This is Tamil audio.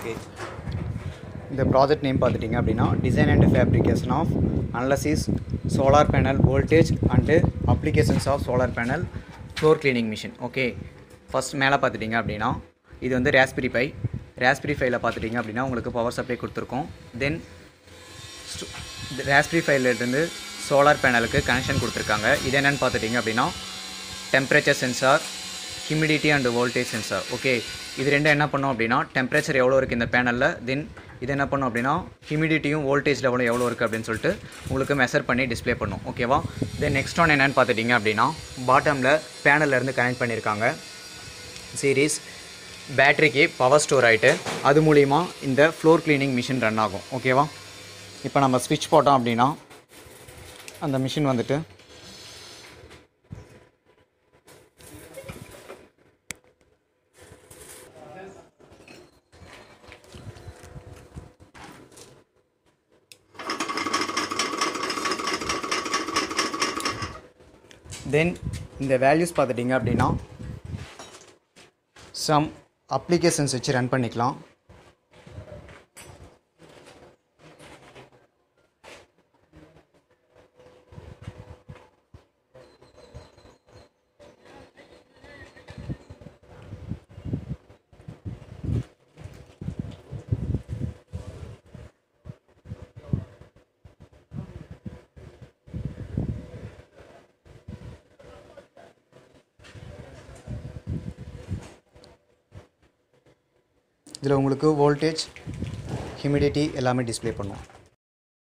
ஓகே இந்த ப்ராஜெக்ட் நேம் பார்த்துட்டிங்க அப்படின்னா design and fabrication of analysis solar panel voltage and applications of solar panel floor cleaning machine okay first மேலே பார்த்துட்டிங்க அப்படின்னா இது வந்து ராஸ்பெரி பை ராஸ்பெரி ஃபைல பார்த்துட்டிங்க அப்படின்னா உங்களுக்கு பவர் சப்ளை கொடுத்துருக்கோம் தென் ராஸ்பெரி ஃபைலேருந்து சோலார் பேனலுக்கு கனெக்ஷன் கொடுத்துருக்காங்க இது என்னென்னு பார்த்துட்டிங்க அப்படின்னா temperature sensor humidity and voltage sensor okay இது ரெண்டும் என்ன பண்ணோம் அப்படின்னா டெம்பரேச்சர் எவ்வளோ இருக்குது இந்த பேனலில் தென் இது என்ன பண்ணும் அப்படின்னா ஹியூமிடிட்டியும் வோல்டேஜ் லெவலும் எவ்வளோ இருக்குது அப்படின்னு சொல்லிட்டு உங்களுக்கு மெஷர் பண்ணி டிஸ்ப்ளே பண்ணும் ஓகேவா தென் நெக்ஸ்ட் ஒன் என்னென்னு பார்த்துட்டிங்க அப்படின்னா பாட்டமில் பேனல்லேருந்து கனெக்ட் பண்ணியிருக்காங்க சீரீஸ் பேட்டரிக்கு பவர் ஸ்டோர் ஆகிட்டு அது மூலிமா இந்த ஃப்ளோர் க்ளீனிங் மிஷின் ரன் ஆகும் ஓகேவா இப்போ நம்ம ஸ்விட்ச் போட்டோம் அப்படின்னா அந்த மிஷின் வந்துட்டு தென் இந்த வேல்யூஸ் பார்த்துட்டிங்க அப்படின்னா சம் அப்ளிகேஷன்ஸ் வச்சு ரன் பண்ணிக்கலாம் இதில் உங்களுக்கு வோல்டேஜ் ஹியூமிடிட்டி எல்லாமே டிஸ்ப்ளே பண்ணும்